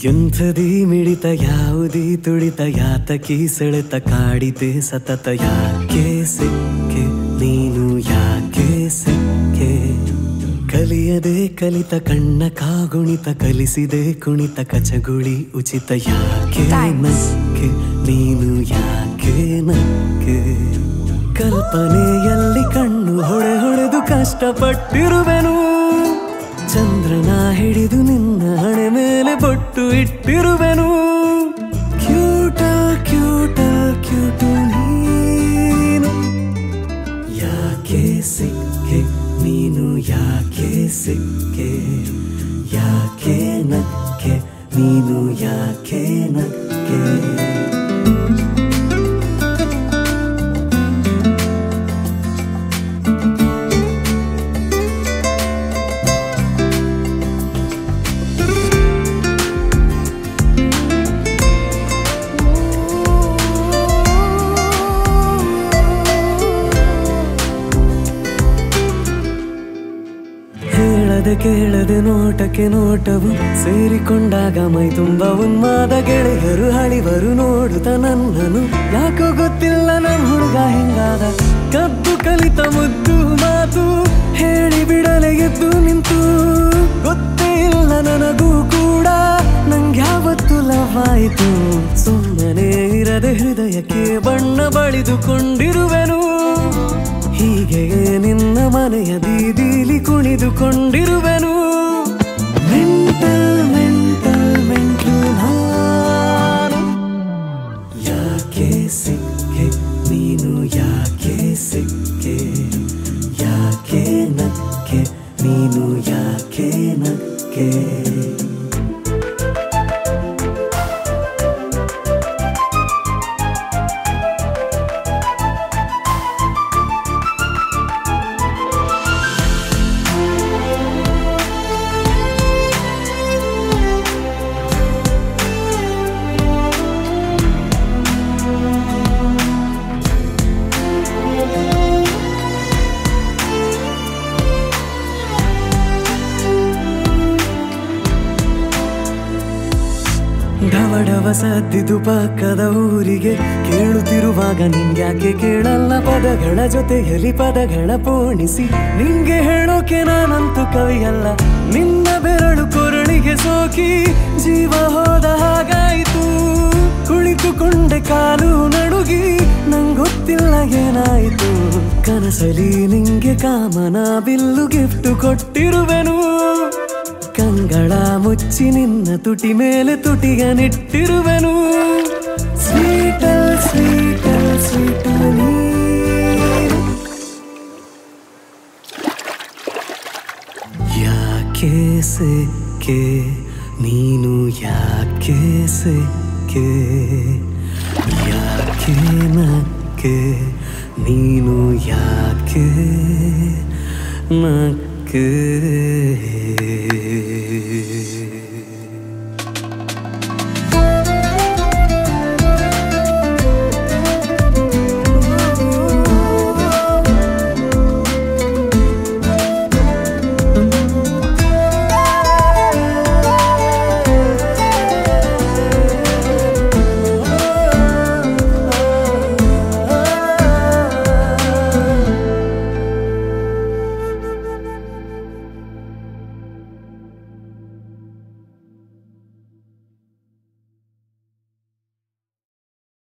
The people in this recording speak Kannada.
ಎಂಥದೀ ಮಿಡಿತ ಯಾವುದೀ ತುಳಿತ ಯಾತಕಿ ಸೆಳೆತ ಕಾಡಿದೆ ಸತತ ಯಾಕೆ ಸಿಕ್ಕೆ ನೀನು ಯಾಕೆ ಸಿಕ್ಕೆ ಕಲಿಯದೆ ಕಲಿತ ಕಣ್ಣ ಕಾಗುಣಿತ ಕಲಿಸಿದೆ ಕುಣಿತ ಕಚಗುಳಿ ಉಚಿತ ಯಾಕೆ Thanks. ನಕ್ಕೆ ನೀನು ಯಾಕೆ ನಕ್ಕೆ ಕಲ್ಪನೆಯಲ್ಲಿ ಕಣ್ಣು ಹೊಳೆ ಹೊಳೆದು ಕಷ್ಟಪಟ್ಟಿರುವೆನು ಚಂದ್ರನ ಹಿಡಿದು ನಿನ್ನ ಹಣೆ ಮೇಲೆ ಬೊಟ್ಟು ಇಟ್ಟಿರುವೆನು ಕ್ಯೂಟ ಕ್ಯೂಟ ಕ್ಯೂಟು ನೀನು ಯಾಕೆ ಸಿಕ್ಕೆ ನೀನು ಯಾಕೆ ಸಿಕ್ಕೆ ಯಾಕೆ ನಕ್ಕೆ ನೀನು ಯಾಕೆ ನಕ್ಕೆ ಹೇಳದೆ ಕೇಳದೆ ನೋಟಕ್ಕೆ ನೋಟವು ಸೇರಿಕೊಂಡಾಗ ಮೈ ತುಂಬ ಉನ್ಮಾದ ಗೆಳೆಯರು ಹಳಿವರು ನೋಡುತ್ತ ನನ್ನನು ಯಾಕೋ ಗೊತ್ತಿಲ್ಲ ನನ್ ಹುಡುಗ ಹಿಂಗಾದ ಕದ್ದು ಕಲಿತ ಮುದ್ದು ಮಾತು ಹೇಳಿ ಬಿಡಲೆ ಎದ್ದು ನಿಂತು ಗೊತ್ತೇ ಇಲ್ಲ ನನಗೂ ಕೂಡ ನಂಗ್ಯಾವತ್ತು ಲವಾಯಿತು ಸುಮ್ಮನೆ ಇರದೆ ಹೃದಯಕ್ಕೆ ಬಣ್ಣ ಬಳಿದುಕೊಂಡಿರುವೆನು ಹೀಗೆ ನಿನ್ನ ಮನೆಯ ಬೀದಿಲಿ ಕುಣಿದುಕೊಂಡಿರುವೆನು ಮೆಂಟಲ್ ಮೆಂಟಲ್ ಮೆಂಟಲ್ ನಾನು ಯಾಕೆ ಸಿಕ್ಕೆ ನೀನು ಯಾಕೆ ಸಿಕ್ಕೆ ಯಾಕೆ ನಕ್ಕೆ ನೀನು ಯಾಕೆ ನಕ್ಕೆ ಢವಢವ ಸದ್ದಿದು ಪಕ್ಕದ ಊರಿಗೆ ಕೇಳುತ್ತಿರುವಾಗ ನಿಂಗ್ಯಾಕೆ ಕೇಳಲ್ಲ ಪದಗಳ ಜೊತೆಯಲ್ಲಿ ಪದಗಳ ಪೋಣಿಸಿ ನಿಂಗೆ ಹೇಳೋಕೆ ನಾನಂತೂ ಕವಿಯಲ್ಲ ನಿನ್ನ ಬೆರಳು ಕೊರಳಿಗೆ ಸೋಕಿ ಜೀವ ಹೋದ ಹಾಗಾಯಿತು ಕುಳಿತುಕೊಂಡೆ ಕಾಲು ನಡುಗಿ ನಂಗೊತ್ತಿಲ್ಲ ಏನಾಯಿತು ಕನಸಲಿ ನಿಂಗೆ ಕಾಮನ ಬಿಲ್ಲು ಗಿಫ್ಟ್ ಕೊಟ್ಟಿರುವೆನು ಕಂಗಳ ಮುಚ್ಚಿ ನಿನ್ನ ತುಟಿ ಮೇಲೆ ತುಟಿಗ ನಿಟ್ಟಿರುವೆನು ಸ್ವೀಟಲ್ ಸ್ವೀಟಲ್ ಸ್ವೀಟಲ್ ನೀನು ಯಾಕೆ ಸಿಕ್ಕೆ ನೀನು ಯಾಕೆ ಸಿಕ್ಕೆ ಯಾಕೆ ನಕ್ಕೆ ನೀನು ಯಾಕೆ ನಕ್ಕೆ